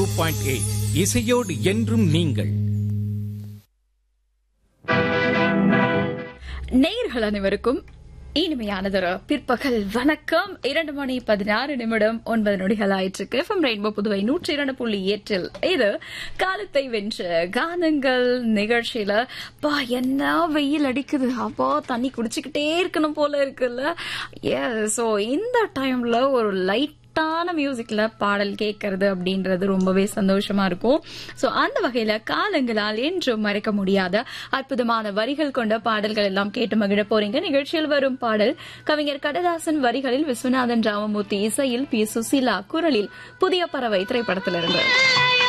point eight இசையோடு என்றும் நீங்கள் நேயர்கள் அனைவருக்கும் இனிமையானதொரு பிற்பகல் வணக்கம் இரண்டு மணி பதினாறு நிமிடம் ஒன்பது நொடிகள் ஆயிற்றுக்கு எஃப்எம் ரெயின்போ புதுவை நூற்றி இரண்டு புள்ளி எட்டில் இது காலத்தை வென்ற கானங்கள் நிகழ்ச்சியில பா என்ன வெயில் அடிக்குது அப்பா தண்ணி குடிச்சுக்கிட்டே இருக்கணும் போல இருக்குல்ல ஏ சோ இந்த டைம்ல ஒரு லைட் கரெக்டான மியூசிக்ல பாடல் கேட்கறது அப்படின்றது ரொம்பவே சந்தோஷமா இருக்கும் சோ அந்த வகையில காலங்களால் என்றும் மறைக்க முடியாத அற்புதமான வரிகள் கொண்ட பாடல்கள் எல்லாம் கேட்டு மகிழ போறீங்க நிகழ்ச்சியில் வரும் பாடல் கவிஞர் கடதாசன் வரிகளில் விஸ்வநாதன் ராமமூர்த்தி இசையில் பி சுசீலா குரலில் புதிய பறவை திரைப்படத்திலிருந்து